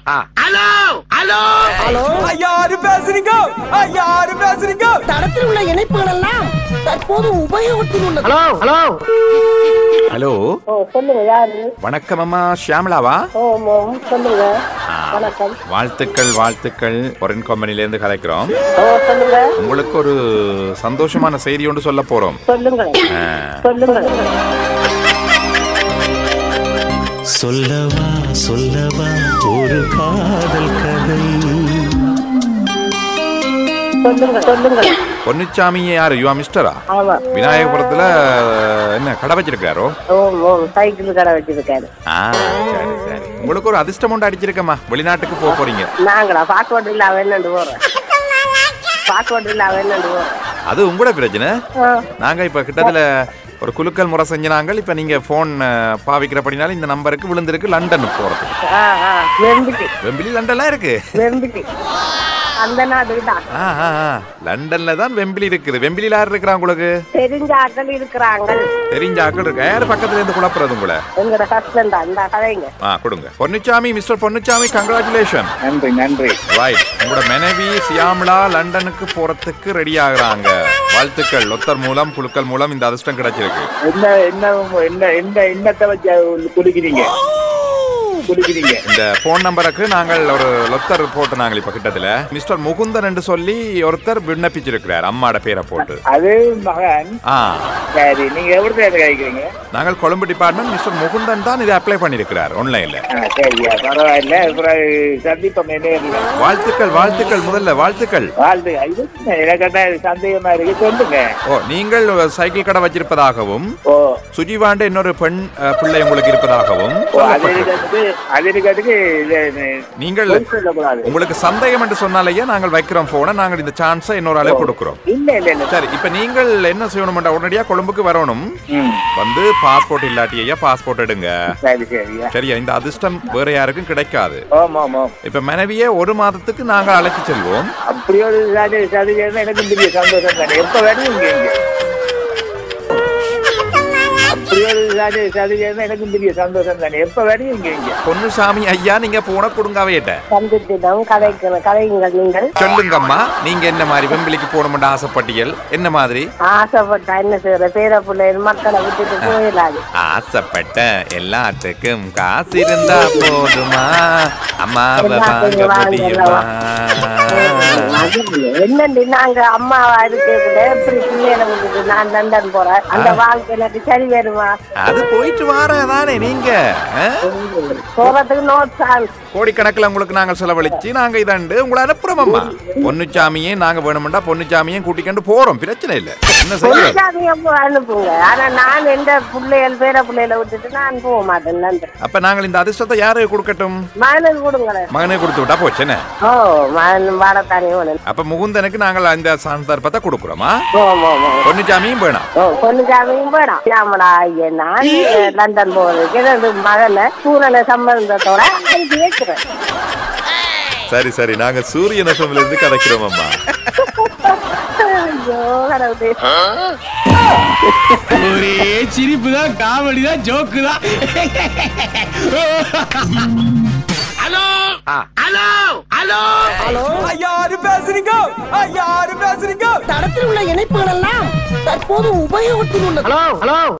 ஆ. Hello hello hello யாரு பேசுறீங்க யாரு பேசுறீங்க தடத்தில் உள்ள இணைப்புகள் எல்லாம் தற்போது உபயோகத்தில் உள்ளது ஹலோ ஹலோ ஹலோ ஓ சொல்லுங்க யாரு வணக்கம் அம்மா ஷியாமலாவா ஓ ஓ, சொல்லுங்க வணக்கம் வாழ்த்துக்கள் வாழ்த்துக்கள் பொரின் கம்பெனிலேருந்து கலைக்கிறோம் ஓ சொல்லுங்க உங்களுக்கு ஒரு சந்தோஷமான செய்தி ஒன்று சொல்ல போறோம் சொல்லுங்க ஆ, சொல்லுங்க சொல்லவா சொல்லவா ஒரு காதல் கதை சொல்லுங்க சொல்லுங்க பொன்னுச்சாமி யாரு யுவா மிஸ்டரா ஆமா விநாயகபுரத்துல என்ன கடை வச்சிருக்காரோ ஓ ஓ சைக்கிள் கடை வச்சிருக்காரு ஆ சரி சரி உங்களுக்கு ஒரு அதிர்ஷ்டம் ஒன்று அடிச்சிருக்கம்மா வெளிநாட்டுக்கு போக போறீங்க நாங்களா பாஸ்போர்ட் இல்ல வேணுண்டு போறோம் பாஸ்போர்ட் இல்ல வேணுண்டு போறோம் அது உங்களோட பிரச்சனை ஆ, நாங்க இப்ப கிட்டத்துல ஒரு குலுக்கல் முறை செஞ்சினாங்க இப்ப நீங்க போன் பாவிக்கிறபடினால இந்த நம்பருக்கு விழுந்திருக்கு லண்டன் போறதுக்கு ஆ ஆ வெம்பிட்டி வெம்பிலி லண்டன்லாம் இருக்கு வெம்பிட்டி அந்த நாட்டுக்கு தான் ஆ, ஆ, ஆ. லண்டன்ல தான் வெம்பிலி இருக்குது வெம்பிலில யார் இருக்கிறா உங்களுக்கு தெரிஞ்ச ஆட்கள் இருக்கிறாங்க தெரிஞ்ச ஆக்கள் இருக்கு யார் பக்கத்துல இருந்து குழப்புறது உங்களை எங்களோட ஹஸ்பண்ட் அந்த கதைங்க ஆ கொடுங்க பொன்னுச்சாமி மிஸ்டர் பொன்னுச்சாமி கங்க்ராச்சுலேஷன் நன்றி நன்றி ரைட் உங்களோட மனைவி சியாமலா லண்டனுக்கு போறதுக்கு ரெடி ஆகுறாங்க வாழ்த்துக்கள் ஒத்தர் மூலம் குழுக்கள் மூலம் இந்த அதிர்ஷ்டம் கிடைச்சிருக்கு என்ன என்ன என்ன என்ன என்னத்தை வச்சு குடிக்கிறீங்க குடிக்கிறீங்க இந்த போன் நம்பருக்கு நாங்கள் ஒரு லொத்தர் போட்டு நாங்கள் இப்ப கிட்டத்துல மிஸ்டர் முகுந்தன் என்று சொல்லி ஒருத்தர் விண்ணப்பிச்சிருக்கிறார் அம்மாட பேரை போட்டு அது மகன் ஆ சரி நீங்க எப்படி இருந்து കഴിக்கிறீங்க நாங்கள் கொழும்பு டிபார்ட்மெண்ட் மிஸ்டர் முகுந்தன் தான் இதை அப்ளை பண்ணியிருக்கிறார் ஆன்லைன்ல ஆ, சரியா பரவாயில்ல அப்புறம் சந்திப்போம் என்ன வாழ்த்துக்கள் வாழ்த்துக்கள் முதல்ல வாழ்த்துக்கள் வாழ்த்து இது என்ன, எனக்கு என்ன சந்தேகமா இருக்கு சொல்லுங்க ஓ நீங்கள் சைக்கிள் கடை வச்சிருப்பதாகவும் ஓ சுஜிவாண்ட இன்னொரு பெண் அஹ், பிள்ளை உங்களுக்கு இருப்பதாகவும் ஓ, அது சொல்லப்பட்டிருக்கு. இருக்கிறதுக்கு அது இருக்கிறதுக்கு இது, இது, நீங்கள் பொய் சொல்லக்கூடாது உங்களுக்கு சந்தேகம் என்று சொன்னாலேயே நாங்கள் வைக்கிறோம் போன நாங்கள் இந்த சான்ஸை இன்னொரு ஆளே கொடுக்கிறோம் இல்ல இல்ல இல்ல சரி இப்ப நீங்கள் என்ன செய்யணும்டா உடனடியா கொழும்புக்கு வரணும் ம், வந்து பாஸ்போர்ட் இல்லாட்டியா பாஸ்போர்ட் எடுங்க சரி சரியா சரியா இந்த அதிர்ஷ்டம் வேற யாருக்கும் கிடைக்காது ஆமா ஆமா இப்ப மனைவியே ஒரு மாதத்துக்கு நாங்க அழைத்து செல்வோம் அப்படி ஒரு சதி சதி செய்யறது எனக்கு பெரிய சந்தோஷம் தானே எப்ப வேணும் இங்க இங்க அப்படி ஒரு சதி சதி செய்யறது எனக்கு பெரிய சந்தோஷம் தானே எப்ப வேணும் இங்க இங்க பொன்னுசாமி ஐயா நீங்க போன கொடுங்காவேட்ட சந்தித்திடம் கதைக்கணும் கதைங்கள் நீங்கள் சொல்லுங்கம்மா நீங்க என்ன மாதிரி வெம்பிலிக்கு போகணும்னு ஆசைப்பட்டீர்கள் என்ன மாதிரி ஆசைப்பட்டா என்ன செய்யற பேர பிள்ளைகள் மக்களை விட்டுட்டு போயிடாது ஆசைப்பட்ட எல்லாத்துக்கும் காசு இருந்தா போதுமா அம்மாவை வாங்க எல்லாத்துக்கும் முடியுமா என்னண்டு நாங்க அம்மாவா இருக்கக்கூட எப்படி பிள்ளைகளை விட்டுட்டு நான் லண்டன் போறேன் அந்த வாழ்க்கை எனக்கு சரி வருமா அது போயிட்டு வாரதானே நீங்க ஆ? போறதுக்கு நோ சான்ஸ் கோடிக்கணக்கில் உங்களுக்கு நாங்கள் செலவழிச்சு நாங்க இதண்டு உங்களை அனுப்புறோம்மா பொன்னுச்சாமியும் நாங்க வேணுமெண்டா பொன்னுச்சாமியும் கூட்டிக்கொண்டு போறோம் பிரச்சனை இல்ல என்ன செய்ய கொஞ்சம் அப்போ அனுப்புங்க ஆனா நான் எந்த பிள்ளைகள் பேர பிள்ளைகளை விட்டுட்டு நான் போக மாட்டேன் லண்டன் அப்ப நாங்கள் இந்த அதிர்ஷ்டத்தை யாரு கொடுக்கட்டும் மகனுக்கு கொடுங்களேன் மகனே கொடுத்து விட்டா போச்சுன்னு ஓ மகன் வாடத்தானே வேணும் அப்ப முகுந்தனுக்கு நாங்கள் அந்த சந்தர்ப்பத்தை கொடுக்குறோமா ஓ ஓ ஓ பொன்னுச்சாமியும் வேணாம் ஓ பொண்ணுச்சாமியும் போயிடும் நாமடா ஐயா நான் லண்டன் போறதுக்கு எனது மகனை சூழலை சம்பந்தத்தோட அனுப்பி வைக்கிறேன் சரி சரி நாங்க சூரியன் எஃப்எம்ல இருந்து கதைக்கிறோம் அம்மா ஐயோ கடவுளே ஒரே சிரிப்பு தான் காமெடி தான் ஜோக்கு தான் ஹலோ ஹலோ ஹலோ ஹலோ யாரு பேசுறீங்க யாரு பேசுறீங்க தடத்தில் உள்ள இணைப்புகள் எல்லாம் தற்போது உபயோகத்தில் உள்ளது ஹலோ ஹலோ